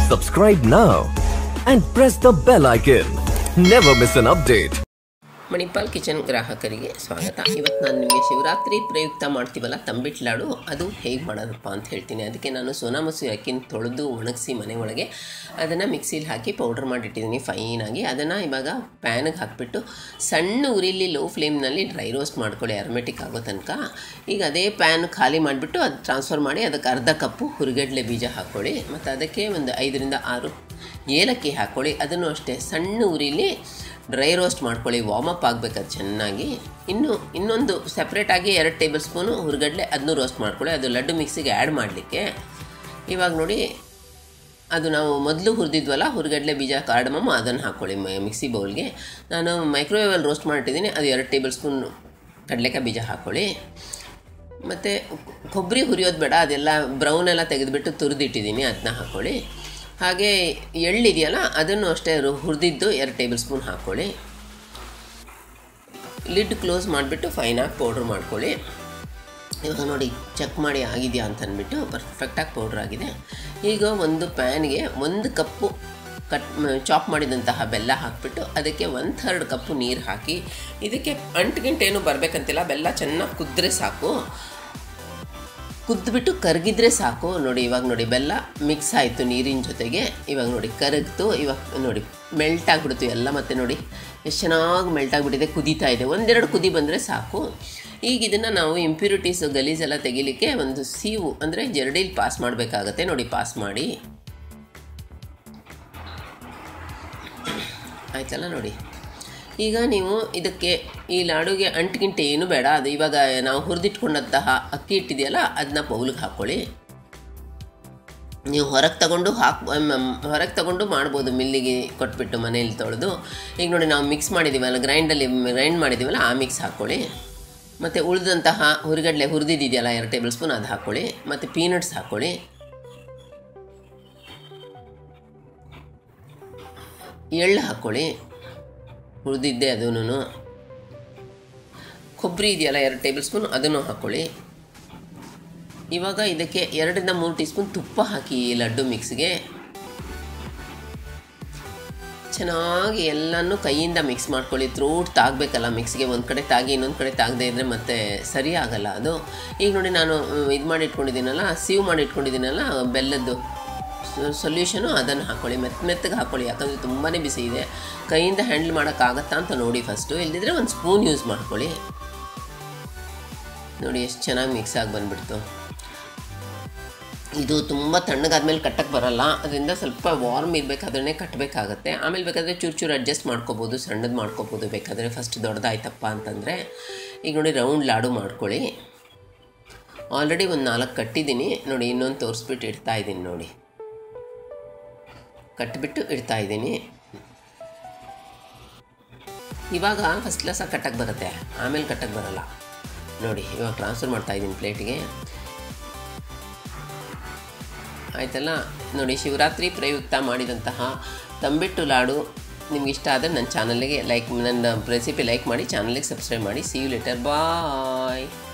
Subscribe now and press the bell icon. Never miss an update. Manipal kitchen ಗ್ರಾಹಕರಿಗೆ ಸ್ವಾಗತ ಇವತ್ತು ನಾನು ನಿಮಗೆ ಶಿವರಾತ್ರಿ ಪ್ರಯುಕ್ತ ಮಾಡ್ತೀವಲ್ಲ ತಂಬಿಟ್ಟು ಲಾಡು ಅದು ಹೇಗೆ ಮಾಡೋದಪ್ಪ ಅಂತ ಹೇಳ್ತೀನಿ ಅದಕ್ಕೆ ನಾನು ಸೋನಾ ಮಸೂರಿ ಅಕ್ಕಿನ ತೊಳೆದು ಒಣಗಿಸಿ ಮನೆ ಒಳಗೆ ಅದನ್ನು ಮಿಕ್ಸಿಲಿ ಹಾಕಿ ಪೌಡ್ರ್ ಮಾಡಿಟ್ಟಿದ್ದೀನಿ ಫೈನಾಗಿ ಅದನ್ನು ಇವಾಗ ಪ್ಯಾನಿಗೆ ಹಾಕಿಬಿಟ್ಟು ಸಣ್ಣ ಉರಿಲಿ ಲೋ ಫ್ಲೇಮ್ನಲ್ಲಿ ಡ್ರೈ ರೋಸ್ಟ್ ಮಾಡ್ಕೊಳ್ಳಿ ಅರ್ಮೆಟಿಕ್ ಆಗೋ ತನಕ ಈಗ ಅದೇ ಪ್ಯಾನ್ ಖಾಲಿ ಮಾಡಿಬಿಟ್ಟು ಅದು ಟ್ರಾನ್ಸ್ಫರ್ ಮಾಡಿ ಅದಕ್ಕೆ ಅರ್ಧ ಕಪ್ಪು ಹುರಿಗಡ್ಲೆ ಬೀಜ ಹಾಕ್ಕೊಳ್ಳಿ ಮತ್ತು ಅದಕ್ಕೆ ಒಂದು ಐದರಿಂದ ಆರು ಏಲಕ್ಕಿ ಹಾಕ್ಕೊಳ್ಳಿ ಅದನ್ನು ಅಷ್ಟೇ ಸಣ್ಣ ಉರಿಲಿ ಡ್ರೈ ರೋಸ್ಟ್ ಮಾಡ್ಕೊಳ್ಳಿ ವಾರ್ಮಪ್ ಆಗಬೇಕು ಅದು ಚೆನ್ನಾಗಿ ಇನ್ನು ಇನ್ನೊಂದು ಸಪ್ರೇಟಾಗಿ ಎರಡು ಟೇಬಲ್ ಸ್ಪೂನು ಹುರ್ಗಡ್ಲೆ ಅದನ್ನು ರೋಸ್ಟ್ ಮಾಡ್ಕೊಳ್ಳಿ ಅದು ಲಡ್ಡು ಮಿಕ್ಸಿಗೆ ಆ್ಯಡ್ ಮಾಡಲಿಕ್ಕೆ ಇವಾಗ ನೋಡಿ ಅದು ನಾವು ಮೊದಲು ಹುರಿದಿದ್ವಲ್ಲ ಹುರ್ಗಡ್ಲೆ ಬೀಜ ಕಾರ್ಡಮಮ್ಮ ಅದನ್ನು ಹಾಕ್ಕೊಳ್ಳಿ ಮಿಕ್ಸಿ ಬೌಲ್ಗೆ ನಾನು ಮೈಕ್ರೋವೇವಲ್ಲಿ ರೋಸ್ಟ್ ಮಾಡಿಟ್ಟಿದ್ದೀನಿ ಅದು ಎರಡು ಟೇಬಲ್ ಸ್ಪೂನ್ ಕಡಲೆಕಾಯಿ ಬೀಜ ಹಾಕ್ಕೊಳ್ಳಿ ಮತ್ತು ಕೊಬ್ಬರಿ ಹುರಿಯೋದು ಬೇಡ ಅದೆಲ್ಲ ಬ್ರೌನ್ ಎಲ್ಲ ತೆಗೆದುಬಿಟ್ಟು ತುರಿದಿಟ್ಟಿದ್ದೀನಿ ಅದನ್ನ ಹಾಕ್ಕೊಳ್ಳಿ ಹಾಗೆ ಎಳ್ಳಿದೆಯಲ್ಲ ಅದನ್ನು ಅಷ್ಟೇ ಹುರಿದಿದ್ದು ಎರಡು ಟೇಬಲ್ ಸ್ಪೂನ್ ಹಾಕ್ಕೊಳ್ಳಿ ಲಿಡ್ ಕ್ಲೋಸ್ ಮಾಡಿಬಿಟ್ಟು ಫೈನಾಗಿ ಪೌಡ್ರ್ ಮಾಡ್ಕೊಳ್ಳಿ ಇವಾಗ ನೋಡಿ ಚೆಕ್ ಮಾಡಿ ಆಗಿದೆಯಾ ಅಂತ ಅಂದ್ಬಿಟ್ಟು ಪರ್ಫೆಕ್ಟಾಗಿ ಪೌಡ್ರ್ ಆಗಿದೆ ಈಗ ಒಂದು ಪ್ಯಾನ್ಗೆ ಒಂದು ಕಪ್ಪು ಕಟ್ ಚಾಪ್ ಮಾಡಿದಂತಹ ಬೆಲ್ಲ ಹಾಕಿಬಿಟ್ಟು ಅದಕ್ಕೆ ಒನ್ ಥರ್ಡ್ ಕಪ್ಪು ನೀರು ಹಾಕಿ ಇದಕ್ಕೆ ಅಂಟುಗಿಂಟೇನು ಬರಬೇಕಂತಿಲ್ಲ ಬೆಲ್ಲ ಚೆನ್ನಾಗಿ ಕುದ್ರೆ ಸಾಕು ಕುದ್ದುಬಿಟ್ಟು ಕರಗಿದ್ರೆ ಸಾಕು ನೋಡಿ ಇವಾಗ ನೋಡಿ ಬೆಲ್ಲ ಮಿಕ್ಸ್ ಆಯಿತು ನೀರಿನ ಜೊತೆಗೆ ಇವಾಗ ನೋಡಿ ಕರಗ್ತು ಇವಾಗ ನೋಡಿ ಮೆಲ್ಟ್ ಆಗಿಬಿಡ್ತು ಎಲ್ಲ ಮತ್ತೆ ನೋಡಿ ಎಷ್ಟು ಚೆನ್ನಾಗಿ ಮೆಲ್ಟ್ ಆಗಿಬಿಟ್ಟಿದೆ ಕುದೀತಾ ಇದೆ ಒಂದೆರಡು ಕುದಿ ಬಂದರೆ ಸಾಕು ಈಗ ಇದನ್ನು ನಾವು ಇಂಪ್ಯೂರಿಟೀಸ್ ಗಲೀಜೆಲ್ಲ ತೆಗಿಲಿಕ್ಕೆ ಒಂದು ಸೀವು ಅಂದರೆ ಜರಡೀಲಿ ಪಾಸ್ ಮಾಡಬೇಕಾಗತ್ತೆ ನೋಡಿ ಪಾಸ್ ಮಾಡಿ ಆಯ್ತಲ್ಲ ನೋಡಿ ಈಗ ನೀವು ಇದಕ್ಕೆ ಈ ಲಾಡುಗೆ ಅಂಟಿಗಿಂಟೆ ಏನು ಬೇಡ ಅದು ಇವಾಗ ನಾವು ಹುರಿದಿಟ್ಕೊಂಡಂತಹ ಅಕ್ಕಿ ಹಿಟ್ಟಿದೆಯಲ್ಲ ಅದನ್ನ ಬೌಲ್ಗೆ ಹಾಕ್ಕೊಳ್ಳಿ ನೀವು ಹೊರಗೆ ತಗೊಂಡು ಹಾಕ್ ಹೊರಗೆ ತಗೊಂಡು ಮಾಡ್ಬೋದು ಮಿಲ್ಲಿಗೆ ಕೊಟ್ಬಿಟ್ಟು ಮನೇಲಿ ತೊಳೆದು ಈಗ ನೋಡಿ ನಾವು ಮಿಕ್ಸ್ ಮಾಡಿದ್ದೀವಲ್ಲ ಗ್ರೈಂಡಲ್ಲಿ ಗ್ರೈಂಡ್ ಮಾಡಿದ್ದೀವಲ್ಲ ಆ ಮಿಕ್ಸ್ ಹಾಕ್ಕೊಳ್ಳಿ ಮತ್ತು ಉಳಿದಂತಹ ಹುರಿಗಡ್ಲೆ ಹುರಿದಿದೆಯಲ್ಲ ಎರಡು ಟೇಬಲ್ ಸ್ಪೂನ್ ಅದು ಹಾಕ್ಕೊಳ್ಳಿ ಮತ್ತು ಪೀನಟ್ಸ್ ಹಾಕ್ಕೊಳ್ಳಿ ಎಳ್ಳು ಹಾಕ್ಕೊಳ್ಳಿ ಹುರಿದಿದ್ದೆ ಅದೂ ಕೊಬ್ಬರಿ ಇದೆಯಲ್ಲ ಎರಡು ಟೇಬಲ್ ಸ್ಪೂನ್ ಅದನ್ನು ಹಾಕ್ಕೊಳ್ಳಿ ಇವಾಗ ಇದಕ್ಕೆ ಎರಡರಿಂದ ಮೂರು ಟೀ ಸ್ಪೂನ್ ತುಪ್ಪ ಹಾಕಿ ಈ ಲಡ್ಡು ಮಿಕ್ಸ್ಗೆ ಚೆನ್ನಾಗಿ ಎಲ್ಲನೂ ಕೈಯಿಂದ ಮಿಕ್ಸ್ ಮಾಡ್ಕೊಳ್ಳಿ ತ್ರೋಟ್ ತಾಗಬೇಕಲ್ಲ ಮಿಕ್ಸ್ಗೆ ಒಂದು ಕಡೆ ತಾಗಿ ಇನ್ನೊಂದು ಕಡೆ ತಾಗದೇ ಇದ್ದರೆ ಮತ್ತೆ ಸರಿ ಆಗಲ್ಲ ಅದು ಈಗ ನೋಡಿ ನಾನು ಇದು ಮಾಡಿ ಇಟ್ಕೊಂಡಿದ್ದೀನಲ್ಲ ಸೀವ್ ಮಾಡಿ ಇಟ್ಕೊಂಡಿದ್ದೀನಲ್ಲ ಬೆಲ್ಲದ್ದು ಸೊಲ್ಯೂಷನು ಅದನ್ನು ಹಾಕ್ಕೊಳ್ಳಿ ಮೆತ್ತ ಮೆತ್ತಗೆ ಹಾಕ್ಕೊಳ್ಳಿ ಯಾಕಂದರೆ ತುಂಬಾ ಬಿಸಿ ಇದೆ ಕೈಯಿಂದ ಹ್ಯಾಂಡಲ್ ಮಾಡೋಕ್ಕಾಗತ್ತಾ ಅಂತ ನೋಡಿ ಫಸ್ಟು ಇಲ್ಲದಿದ್ದರೆ ಒಂದು ಸ್ಪೂನ್ ಯೂಸ್ ಮಾಡ್ಕೊಳ್ಳಿ ನೋಡಿ ಎಷ್ಟು ಚೆನ್ನಾಗಿ ಮಿಕ್ಸ್ ಆಗಿ ಬಂದುಬಿಡ್ತು ಇದು ತುಂಬ ತಣ್ಣಗಾದ್ಮೇಲೆ ಕಟ್ಟಕ್ಕೆ ಬರಲ್ಲ ಅದರಿಂದ ಸ್ವಲ್ಪ ವಾರ್ಮ್ ಇರಬೇಕಾದ್ರೆ ಕಟ್ಟಬೇಕಾಗತ್ತೆ ಆಮೇಲೆ ಬೇಕಾದರೆ ಚೂರು ಚೂರು ಅಡ್ಜಸ್ಟ್ ಮಾಡ್ಕೋಬೋದು ಸಣ್ಣದು ಮಾಡ್ಕೋಬೋದು ಬೇಕಾದರೆ ಫಸ್ಟ್ ದೊಡ್ಡದಾಯ್ತಪ್ಪ ಅಂತಂದರೆ ಈಗ ನೋಡಿ ರೌಂಡ್ ಲಾಡು ಮಾಡ್ಕೊಳ್ಳಿ ಆಲ್ರೆಡಿ ಒಂದು ನಾಲ್ಕು ಕಟ್ಟಿದ್ದೀನಿ ನೋಡಿ ಇನ್ನೊಂದು ತೋರಿಸ್ಬಿಟ್ಟು ಇಡ್ತಾ ಇದ್ದೀನಿ ನೋಡಿ ಕಟ್ಟಿಬಿಟ್ಟು ಇಡ್ತಾ ಇದ್ದೀನಿ ಇವಾಗ ಫಸ್ಟ್ ಕ್ಲಾಸಾಗಿ ಕಟ್ಟಕ್ಕೆ ಬರುತ್ತೆ ಆಮೇಲೆ ಕಟ್ಟಕ್ಕೆ ಬರಲ್ಲ ನೋಡಿ ಇವಾಗ ಟ್ರಾನ್ಸ್ಫರ್ ಮಾಡ್ತಾ ಇದ್ದೀನಿ ಪ್ಲೇಟಿಗೆ ಆಯ್ತಲ್ಲ ನೋಡಿ ಶಿವರಾತ್ರಿ ಪ್ರಯುಕ್ತ ಮಾಡಿದಂತಹ ತಂಬಿಟ್ಟು ಲಾಡು ನಿಮ್ಗೆ ಇಷ್ಟ ಆದರೆ ನನ್ನ ಚಾನಲ್ಗೆ ಲೈಕ್ ನನ್ನ ರೆಸಿಪಿ ಲೈಕ್ ಮಾಡಿ ಚಾನಲ್ಗೆ ಸಬ್ಸ್ಕ್ರೈಬ್ ಮಾಡಿ ಸಿ ಯು ಲೆಟರ್ ಬಾಯ್